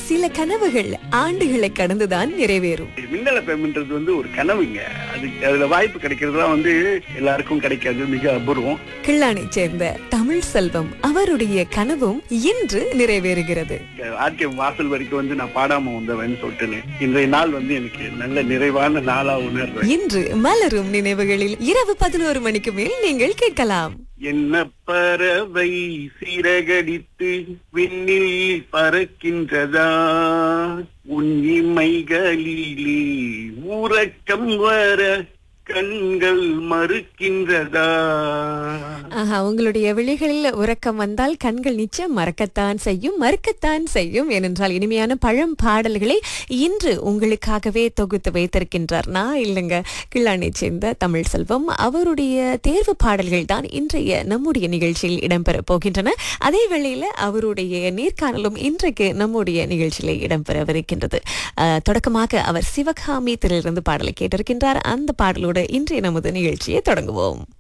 சில கனவுகள் ஆண்டுகளை கடந்துதான் நிறைவேறும் மின்னல பேமெண்ட்றது வந்து ஒரு கனவுங்க அது அதுல வாய்ப்பு கிடைக்கிறதுலாம் வந்து எல்லாருக்கும் கிடைக்காது மிக அபூர்வம் கிள்ளானை சேர்ந்த தமிழ் செல்வம் அவருடைய கனவும் இன்று நிறைவேறுகிறது ஆர்கே வாசல் வரைக்கும் வந்து நான் பாடாம வந்தவன் சொல்லிட்டுன்னு இன்றைய நாள் வந்து எனக்கு நல்ல நிறைவான நாளா உணர்றேன் இன்று மலரும் நினைவுகளில் இரவு பதினோரு மணிக்கு மேல் நீங்கள் கேட்கலாம் என்ன பறவை சிறகடித்து விண்ணில் பறக்கின்றதா உன் இமைகளிலே உறக்கம் வர கண்கள் மறுக்கின்றதா ஆஹா உங்களுடைய விழிகளில் உறக்கம் வந்தால் கண்கள் நிச்சயம் மறக்கத்தான் செய்யும் மறுக்கத்தான் செய்யும் ஏனென்றால் இனிமையான பழம் பாடல்களை இன்று உங்களுக்காகவே தொகுத்து வைத்திருக்கின்றார் நான் இல்லைங்க கிள்ளானை சேர்ந்த தமிழ் செல்வம் அவருடைய தேர்வு பாடல்கள் தான் இன்றைய நம்முடைய நிகழ்ச்சியில் இடம்பெற போகின்றன அதே வேளையில அவருடைய நேர்காணலும் இன்றைக்கு நம்முடைய நிகழ்ச்சியில இடம்பெறவிருக்கின்றது அஹ், தொடக்கமாக அவர் சிவகாமி திரையிலிருந்து பாடலை கேட்டிருக்கின்றார் அந்த பாடலோடு இன்றைய நமது நிகழ்ச்சியை தொடங்குவோம்